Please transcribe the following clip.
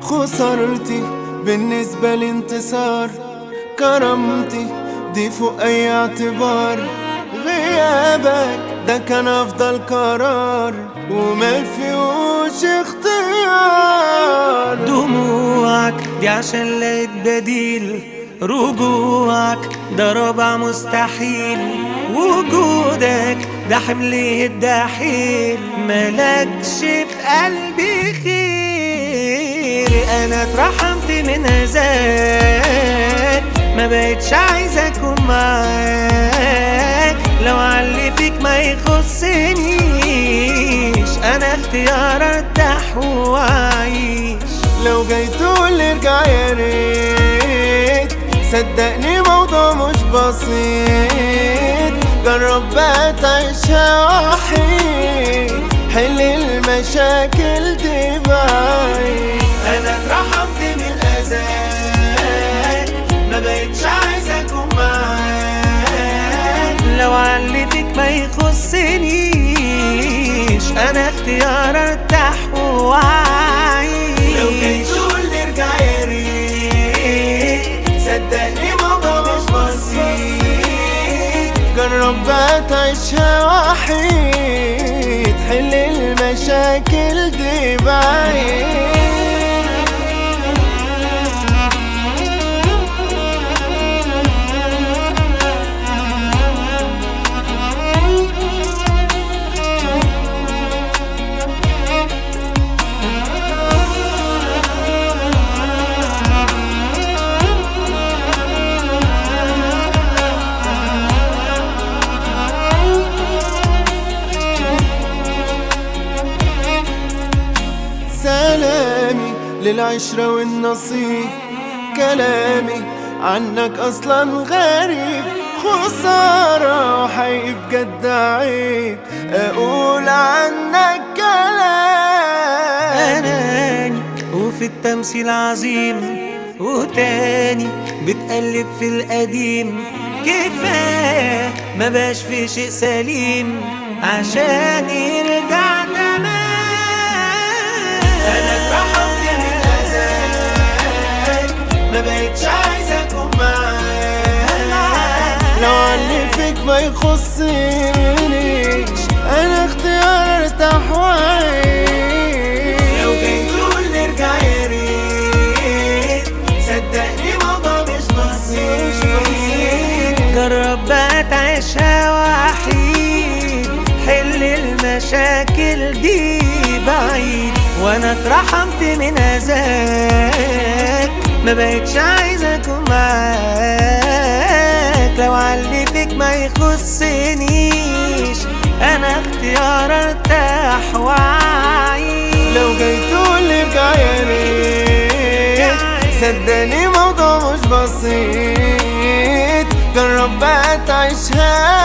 خسارتي بالنسبة لانتصار كرامتي دي فوق أي اعتبار غيابك ده كان أفضل قرار وما فيهوش اختيار دموعك دي عشان لقيت بديل رجوعك ده رابع مستحيل وجودك ده حمل الدحيل ملكش في قلبي خير انا اترحمت من هزاك ما بقتش عايز اكون معاك لو علي فيك ما يخصنيش انا اختيار ارتاح واعيش لو جاي تقول ارجع يا ريت صدقني موضوع مش بسيط جرب بقى تعيشها وحيد حل المشاكل دي بعيد انا اترحمت من اذاك ما بقتش عايز اكون معاك لو علي فيك ما يخصنيش انا اختيار ارتاح واعيش لو جاي تقول نرجع يا ريت صدقني موضوع مش بسيط جرب بقى تعيشها وحيد حل المشاكل دي بعيد سلامي للعشرة والنصيب كلامي عنك أصلا غريب خسارة وحقيقي بجد عيب أقول عنك كلام أناني وفي التمثيل عظيم وتاني بتقلب في القديم كفاية ما باش في شيء سليم عشان يرجع تمام أنا اترحمت من أذاك ما بقتش عايز أكون معاك لو عني فيك ما يخصنيش أنا اختيار ارتاح وعيش لو جاي تقول نرجع يا ريت صدقني موضوع مش بسيط جرب بقى تعيشها وحيد حل المشاكل دي بعيد وانا اترحمت من اذاك ما بقتش عايز اكون معاك لو علي فيك ما يخصنيش انا اختيار ارتاح واعيش لو جاي تقول ارجع يا ريت صدقني موضوع مش بسيط جرب بقى تعيشها